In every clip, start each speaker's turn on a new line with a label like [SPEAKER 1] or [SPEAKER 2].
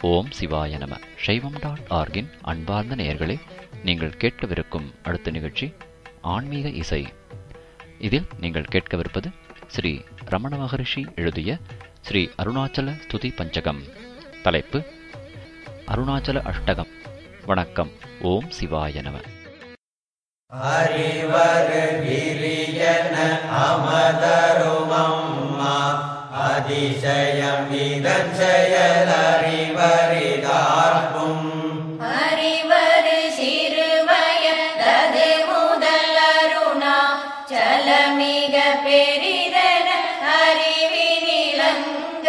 [SPEAKER 1] ஓம் சிவாய நம சைவம் டாட் ஆர்கின் அன்பார்ந்த நேயர்களே நீங்கள் கேட்கவிருக்கும் அடுத்த நிகழ்ச்சி ஆன்மீக இசை இதில் நீங்கள் கேட்கவிருப்பது ஸ்ரீ ரமண மகரிஷி எழுதிய ஸ்ரீ அருணாச்சல ஸ்துதி பஞ்சகம் தலைப்பு அருணாச்சல அஷ்டகம் வணக்கம் ஓம் சிவாய நம
[SPEAKER 2] அறிவரு கிரியன அமதருமம்மா அதிசயம் இதன் செயல் அறிவரிதார்க்கும்
[SPEAKER 3] அறிவது சிறுவயதது முதல் அருணா சலமிக பெரிதன அறிவினிலங்க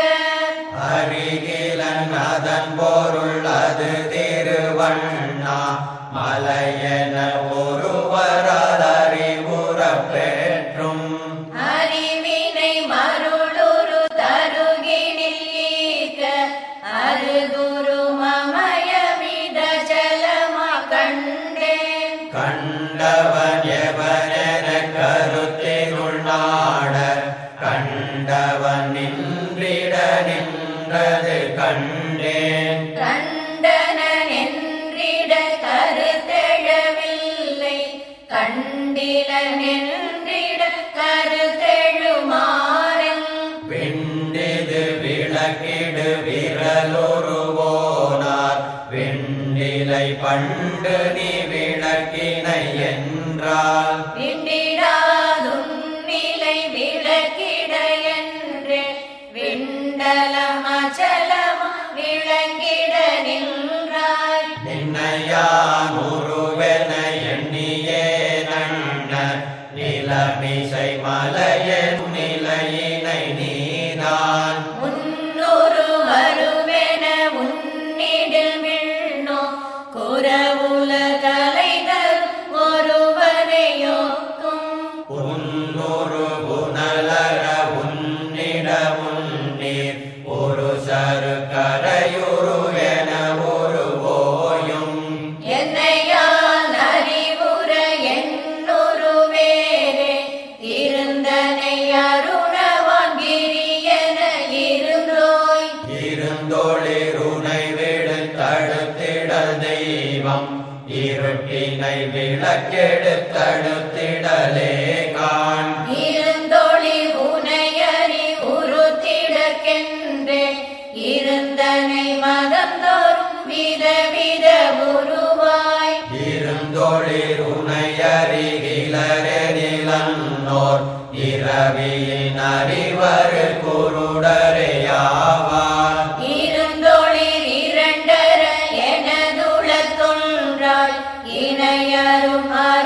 [SPEAKER 2] அருகிலன் அதன் பொருள் அது திருவண்ணா மலையென ஒருவரால் அறிவுறப் பெற்றும்
[SPEAKER 3] அறிவினை மருளுரு தருகினில் ஈர்க்க அருகுரு மமயமித ஜலமா கண்டேன்
[SPEAKER 2] கண்டவன் எவனென கருத்தினுள் நாட கண்டவன் நின்றிட நின்றது கண்டேன்
[SPEAKER 3] கண்டனன் என்றிட கருத்தெழவில்லை கண்டிலன் என்றிட கருத்தெழுமாறன்
[SPEAKER 2] விண்டிது விளக்கிடு விரலொருவோனார் விண்டிலை பண்டு நீ விளக்கினை என்றால்
[SPEAKER 3] விண்டிடாதுன்னிலை விளக்கிட என்று விண்டலம் அச்சலம் விளங்கிட நின்றாய்
[SPEAKER 2] நின்னையான் உருவென எண்ணியே நன்ன நிலமிசை மலையன் நிலையினை நீதான்
[SPEAKER 3] முன்னூறு வருவென உன்னிடில் விண்ணோ குறவுலகலை தரும் ஒருவரையோக்கும்
[SPEAKER 2] உன்னொரு புனலர உன்னிட முன்னீர் ஒரு சரு கரையுரு என ஒரு ஓயும்
[SPEAKER 3] என்னையால் அறிவுற என்னொரு வேறே இருந்தனை அருணவான் கிரியன இருந்தோய்
[SPEAKER 2] இருந்தொளிருனை விடு தடுத்திடல் தெய்வம் இருட்டினை விளக்கெடுத்தடுத்திடலே காண்
[SPEAKER 3] இருந்தொளி உனையறி உருத்திடற்கென்றே இருந்தனை மதந்தோறும் விதவித உருவாய்
[SPEAKER 2] இருந்தொளிருனை அருகிலரெனிலன்னோர் இரவியின் அறிவரு குருடரையாவார்
[SPEAKER 3] இருந்தொளிர் இரண்டர எனதுள தொன்றாய் இணையரும்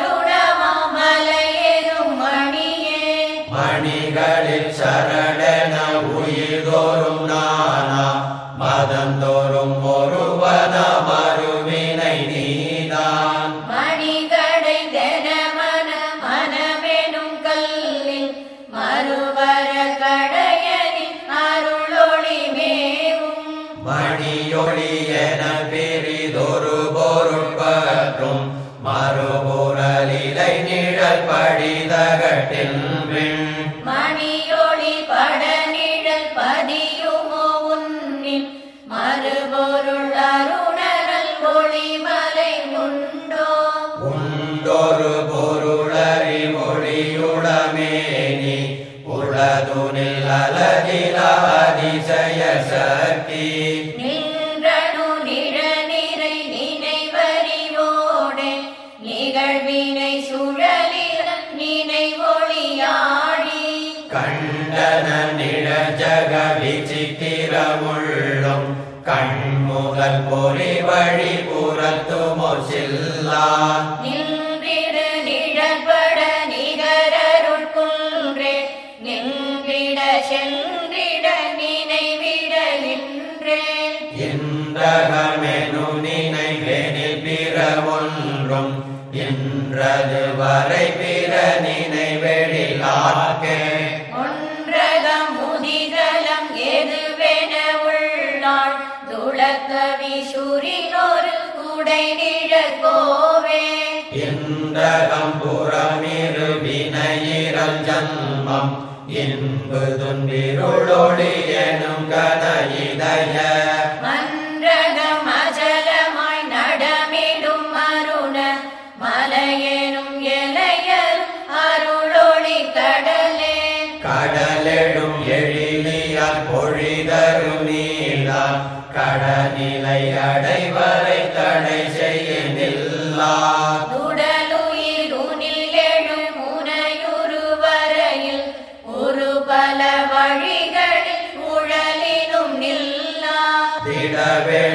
[SPEAKER 3] அருணமாமலையெரும் மணியே
[SPEAKER 2] மணிகளில் சரணென உயிர்தோறும் நானா மதந்தோறும் ஒருவன மறுவினை நீதான்
[SPEAKER 3] மணிகடை தெனமன மனமெனும் கல்லில் மறுவர கடையனின் அருளொளி மேவும்
[SPEAKER 2] மணியொளி என பிரிதொரு பொருட்பற்றும் மறுபுறலிலை நிழல் படிதகட்டில் விண்
[SPEAKER 3] மணியொளி படநிழல் பதியுமோ உன்னின் மறுபொருள் அருணரல் ஒளிமலை உண்டோ
[SPEAKER 2] உண்டொரு பொருளறி மொழியுளமேனி உளதுனில் அலகில அதிசய சக்தி
[SPEAKER 3] நின்றனு நிழநிறை நினைவறிவோடே நிகழ்வினை சுழலில் நினைவொளியாடி
[SPEAKER 2] கண்டன நிழஜக விசித்திரமுள்ளும் கண்முதல் பொறி வழி புறத்துமோ செல்லா
[SPEAKER 3] நின்றிடு நிழற்பட நிகரருட்குன்றே நின்றிட சென்றிட நினைவிட நின்றே
[SPEAKER 2] இன்றகமெனு நினைவெனில் பிற ஒன்றும் இன்றது வரை பிற நினைவெழிலாக்கே
[SPEAKER 3] ஒன்றகம் முதிதலம் எதுவென உள்ளாள் துளக்கவி சுரினொரு குடை நிழற்கோவே
[SPEAKER 2] இன்றகம் புறமிரு வினையிரல் ஜன்மம் இன்பு துன்பிருளொளி எனும் கன இதய
[SPEAKER 3] மன்ற
[SPEAKER 2] நீயால் பொழிதரும் நீலா கடநிலை அடைவரை தடை செய்ய நில்லா
[SPEAKER 3] உடலுயிருனில் எழும் முனையுரு வரையில் ஒரு பல வழிகளில் உழலினும் நில்லா
[SPEAKER 2] திடவே